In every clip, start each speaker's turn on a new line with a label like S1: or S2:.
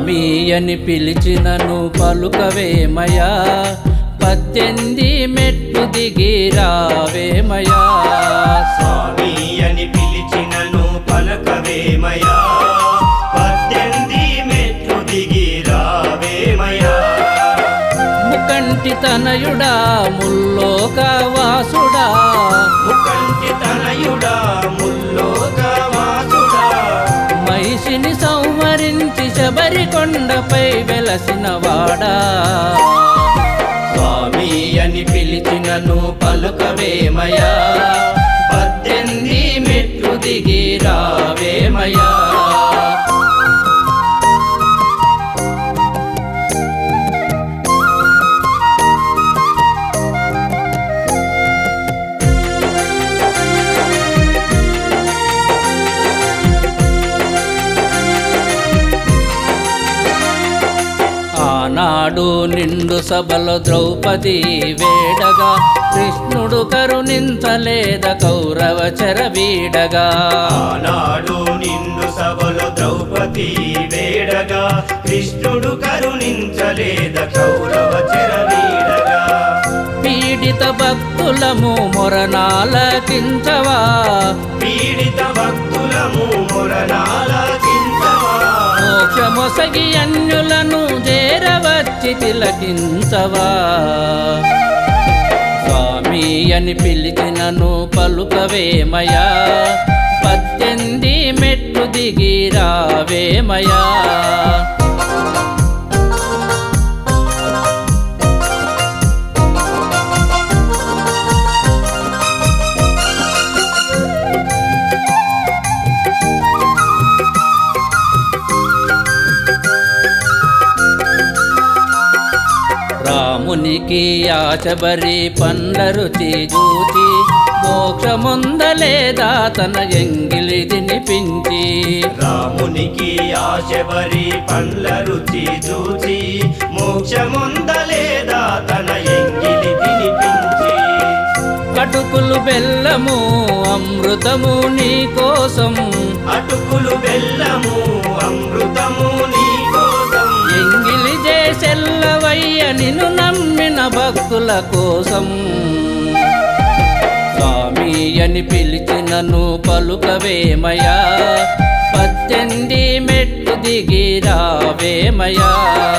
S1: స్వామి అని పిలిచినను పలుకవేమయా పద్దెనిమిది మెట్లు దిగి రావేమయా
S2: స్వామి అని పిలిచినను పలకవేమయా పద్దెనిమిది మెట్లు దిగి రావేమయా
S1: ముకంటి తనయుడా ముల్లోక వాసుడా
S2: ముకంటి తనయుడా ముల్లోక వాసుడా
S1: మహిషిని సంహరించి శబరి కొండపై వెలసిన వాడా
S2: స్వామి అని పిలిచినను పలుకవేమయా పద్దెనిమిది మెట్లు దిగి రావేమయా
S1: ఆనాడు నిండు సభలో ద్రౌపది వేడగా కృష్ణుడు కరుణించలేద కౌరవ చెరవీడగా
S2: ఆనాడు నిండు సభలో ద్రౌపది వేడగా కృష్ణుడు కరుణించలేద కౌరవ చెరవీడగా
S1: పీడిత భక్తులము మొరనాలకించవా
S2: పీడిత భక్తులము మొరనాలకించవా
S1: మోక్షమొసగి అన్యులను చేరవచ్చి తిలకించవా స్వామి అని పిలిచినను పలుకవేమయా పద్దెనిమిది మెట్లు దిగి రావేమయా రామునికి ఆచబరి పండ్ల రుచి చూచి మోక్షముందలేదా తన ఎంగిలి తినిపించి
S2: రామునికి ఆశబరి పండ్ల రుచి చూచి మోక్షముందలేదా తన ఎంగిలి తినిపించి
S1: కటుకులు బెల్లము అమృతము నీ కోసం
S2: అటుకులు బెల్లము అమృతము నీ కోసం
S1: ఎంగిలి చేసెల్లవయ్య నిన్ను నమ్మిన భక్తుల కోసం స్వామి అని పిలిచినను పలుకవేమయా పద్దెనిమిది మెట్టు దిగి రావేమయా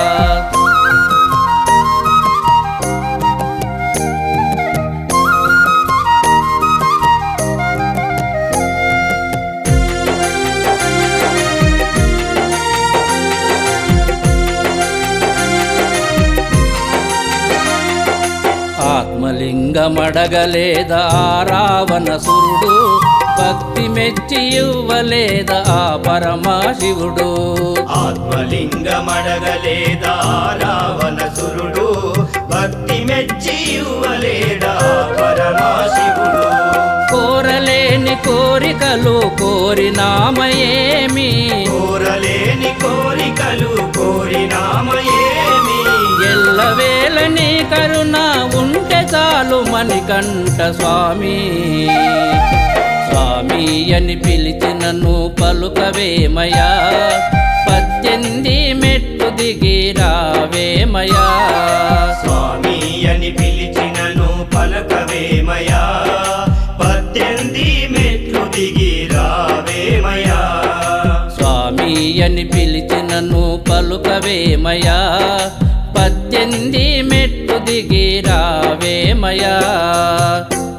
S1: ఆత్మలింగమడగలేదా ఆ రావణసురుడు భక్తి మెచ్చి ఇవ్వలేదా ఆ పరమాశివుడు
S2: ఆత్మలింగమడగలేదా రావణసురుడు భక్తి మెచ్చి ఇవ్వలేడా పరమాశివుడు
S1: కోరలేని కోరికలు కోరినామయేమి
S2: కోరలేని కోరికలు కోరినామయేమి
S1: ఎల్లవేళ నీ కరుణ ఉంటే చాలు మణికంఠ స్వామి స్వామి అని పిలిచినను పలుకవేమయా పద్దెనిమిది మెట్టు దిగి రావేమయా
S2: స్వామి అని పిలిచినను పలకవేమయా పద్దెనిమిది మెట్లు దిగి రావేమయా
S1: స్వామి అని పిలిచినను పలుకవేమయా పద్దెనిమిది మెట్టు దిగి రావేమయా